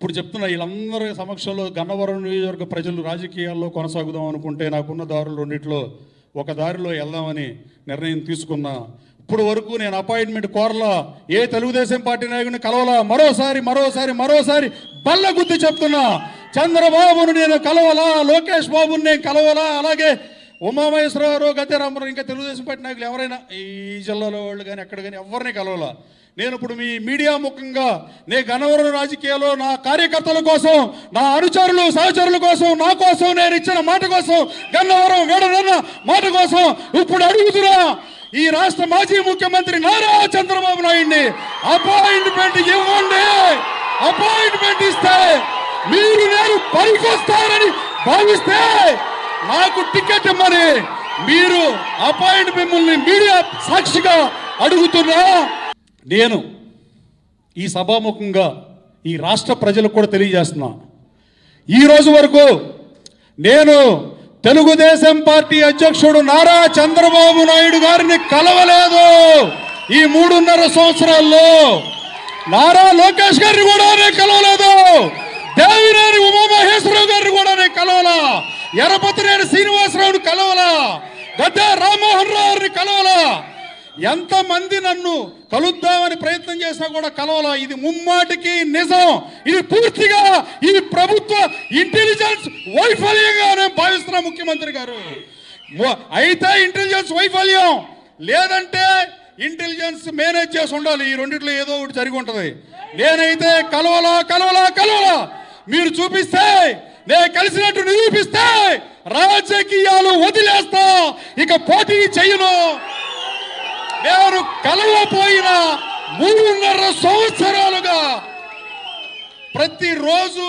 ఇప్పుడు చెప్తున్నా వీళ్ళందరి సమక్షంలో గన్నవరం నియోజకవర్గ ప్రజలు రాజకీయాల్లో కొనసాగుదాం అనుకుంటే నాకున్న దారులు రెండిట్లో ఒక దారిలో వెళ్దామని నిర్ణయం తీసుకున్నా ఇప్పుడు వరకు నేను అపాయింట్మెంట్ కోరలా ఏ తెలుగుదేశం పార్టీ నాయకుడిని కలవలా మరోసారి మరోసారి మరోసారి బల్ల గుద్ది చెప్తున్నా చంద్రబాబును నేను కలవలా లోకేష్ బాబుని నేను కలవలా అలాగే ఉమామహేశ్వరరావు గద్దెరామరావు ఇంకా తెలుగుదేశం పార్టీ నాయకులు ఎవరైనా ఈ జిల్లాలో వాళ్ళు కానీ ఎక్కడ కానీ ఎవరిని కలవాలా నేను ఇప్పుడు మీ మీడియా ముఖంగా నేను గన్నవరం రాజకీయాల్లో నా కార్యకర్తల కోసం నా అనుచరులు సహచరుల కోసం నా కోసం నేను ఇచ్చిన మాట కోసం గన్నవరం వేడనన్న మాట కోసం ఇప్పుడు అడుగుతున్నా ఈ రాష్ట్ర మాజీ ముఖ్యమంత్రి నారా చంద్రబాబు నాయుడిని అపాయింట్మెంట్ ఇవ్వండి అపాయింట్మెంట్ ఇస్తే మీరు నేను పనికొస్తారని భావిస్తే నాకు టికెట్ ఇమ్మని మీరు అపాయింట్ మిమ్మల్ని మీడియా సాక్షిగా అడుగుతున్నా నేను ఈ సభాముఖంగా ఈ రాష్ట్ర ప్రజలకు కూడా తెలియజేస్తున్నా ఈ రోజు వరకు నేను తెలుగుదేశం పార్టీ అధ్యక్షుడు నారా చంద్రబాబు నాయుడు గారిని కలవలేదు ఈ మూడున్నర సంవత్సరాల్లో నారా లోకేష్ గారిని కూడా నేను కలవలేదు దేవినేని ఉమామహేశ్వరరావు గారిని కూడా నేను కలవలా ఎర్రపతినేని శ్రీనివాసరావుని కలవలా గద్ద రామ్మోహన్ రావు గారిని కలవలా ఎంతమంది నన్ను కలుద్దామని ప్రయత్నం చేసినా కూడా కలవలా ఇది ముమ్మాటికి నిజం ఇది పూర్తిగా ఈ ప్రభుత్వ ఇంటెలిజెన్స్ వైఫల్యంగా నేను భావిస్తున్నా ముఖ్యమంత్రి గారు మొ- అయితే ఇంటెలిజెన్స్ వైఫల్యం లేదంటే ఇంటెలిజెన్స్ మేనేజ్ చేసి ఉండాలి ఈ రెండిట్లో ఏదో ఒకటి జరిగి ఉంటది నేనైతే కలవలా కలవలా కలవలా మీరు చూపిస్తే నేను కలిసినట్టు నిరూపిస్తే రాజకీయాలు వదిలేస్తా ఇక పోటీ చెయ్యను నేను కలవపోయిన మూడున్నర సంవత్సరాలుగా ప్రతిరోజు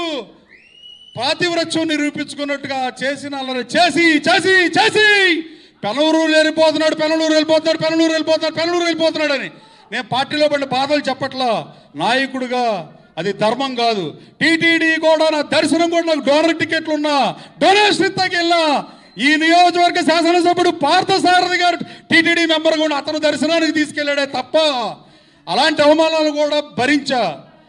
పాతివ్రత్యం నిరూపించుకున్నట్టుగా చేసిన అల్లరి చేసి చేసి చేసి పెనలూరు వెళ్ళిపోతున్నాడు పెనలూరు వెళ్ళిపోతున్నాడు పెనలూరు వెళ్ళిపోతున్నాడు పెనలూరు వెళ్ళిపోతున్నాడు అని నేను పార్టీలో పడిన బాధలు చెప్పట్లా నాయకుడిగా అది ధర్మం కాదు టీటీడీ కూడా నా దర్శనం కూడా నాకు డోనర్ టికెట్లు ఉన్నా డొనేషన్ ఇస్తాకి వెళ్ళా ఈ నియోజకవర్గ శాసనసభ్యుడు పార్థసారథి గారు టీటీడీ మెంబర్ కూడా అతను దర్శనానికి తీసుకెళ్ళాడే తప్ప అలాంటి అవమానాలు కూడా భరించా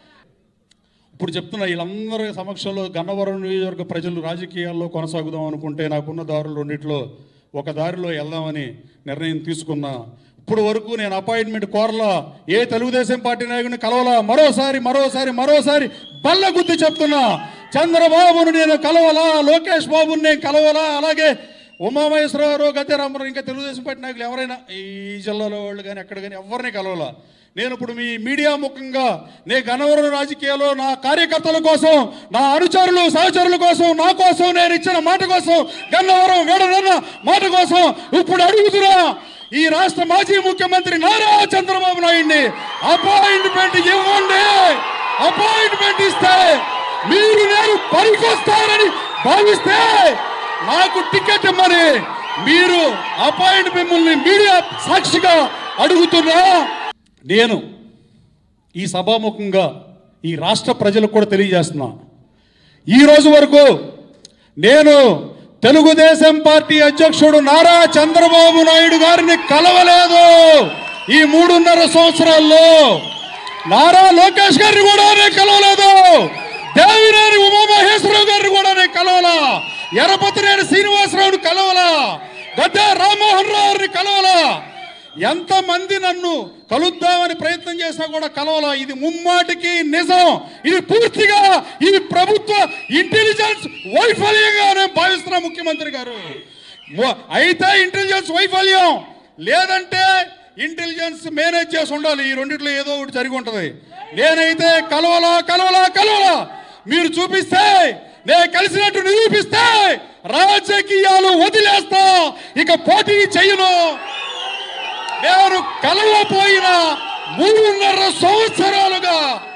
ఇప్పుడు చెప్తున్నా వీళ్ళందరి సమక్షంలో గన్నవరం నియోజకవర్గ ప్రజలు రాజకీయాల్లో కొనసాగుదాం అనుకుంటే నాకున్న దారులు రెండిట్లో ఒక దారిలో వెళ్దామని నిర్ణయం తీసుకున్నా ఇప్పుడు వరకు నేను అపాయింట్మెంట్ కోరలా ఏ తెలుగుదేశం పార్టీ నాయకుడిని కలవలా మరోసారి మరోసారి మరోసారి బల్ల గుద్ది చెప్తున్నా చంద్రబాబును నేను కలవలా లోకేష్ బాబుని నేను కలవలా అలాగే ఉమామహేశ్వరరావు గద్దెరామరావు ఇంకా తెలుగుదేశం పార్టీ నాయకులు ఎవరైనా ఈ జిల్లాలో వాళ్ళు కానీ ఎక్కడ కానీ ఎవరిని కలవలా నేను ఇప్పుడు మీ మీడియా ముఖంగా నేను గన్నవరం రాజకీయాల్లో నా కార్యకర్తల కోసం నా అనుచరులు సహచరుల కోసం నా కోసం నేను ఇచ్చిన మాట కోసం గన్నవరం వేడనన్న మాట కోసం ఇప్పుడు అడుగుతున్నా ఈ రాష్ట్ర మాజీ ముఖ్యమంత్రి నారా చంద్రబాబు నాయుడిని అపాయింట్మెంట్ ఇవ్వండి అపాయింట్మెంట్ ఇస్తే మీరు నేను పనికొస్తారని భావిస్తే నాకు టికెట్ ఇమ్మని మీరు అపాయింట్ మిమ్మల్ని మీడియా సాక్షిగా అడుగుతున్నా నేను ఈ సభాముఖంగా ఈ రాష్ట్ర ప్రజలకు కూడా తెలియజేస్తున్నా ఈ రోజు వరకు నేను తెలుగుదేశం పార్టీ అధ్యక్షుడు నారా చంద్రబాబు నాయుడు గారిని కలవలేదు ఈ మూడున్నర సంవత్సరాల్లో నారా లోకేష్ గారిని కూడా నేను కలవలేదు దేవినేని ఉమామహేశ్వరరావు గారిని కూడా నేను కలవలా ఎర్రపతినేని శ్రీనివాసరావుని కలవలా గద్ద రామ్మోహన్ రావు గారిని కలవలా ఎంతమంది నన్ను కలుద్దామని ప్రయత్నం చేసినా కూడా కలవలా ఇది ముమ్మాటికి నిజం ఇది పూర్తిగా ఈ ప్రభుత్వ ఇంటెలిజెన్స్ వైఫల్యంగా నేను భావిస్తున్నా ముఖ్యమంత్రి గారు మొ- అయితే ఇంటెలిజెన్స్ వైఫల్యం లేదంటే ఇంటెలిజెన్స్ మేనేజ్ చేసి ఉండాలి ఈ రెండిట్లో ఏదో ఒకటి జరిగి ఉంటది నేనైతే కలవలా కలవలా కలవలా మీరు చూపిస్తే నేను కలిసినట్టు నిరూపిస్తే రాజకీయాలు వదిలేస్తా ఇక పోటీ చెయ్యను నేను కలవపోయిన మూడున్నర సంవత్సరాలుగా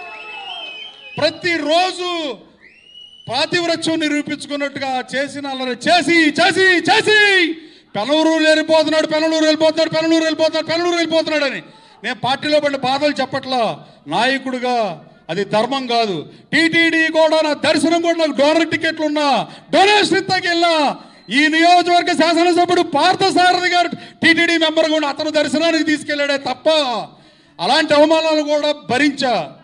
ప్రతిరోజు పాతివ్రత్యం నిరూపించుకున్నట్టుగా చేసిన అల్లరి చేసి చేసి చేసి పెనలూరు వెళ్ళిపోతున్నాడు పెనలూరు వెళ్ళిపోతున్నాడు పెనలూరు వెళ్ళిపోతున్నాడు పెనలూరు వెళ్ళిపోతున్నాడు అని నేను పార్టీలో పడిన బాధలు చెప్పట్లా నాయకుడిగా అది ధర్మం కాదు టీటీడీ కూడా నా దర్శనం కూడా నాకు డోనర్ టికెట్లు ఉన్నా డొనేషన్ ఇస్తాకి వెళ్ళా ఈ నియోజకవర్గ శాసనసభ్యుడు పార్థసారథి గారు టీటీడీ మెంబర్ కూడా అతను దర్శనానికి తీసుకెళ్ళాడే తప్ప అలాంటి అవమానాలు కూడా భరించా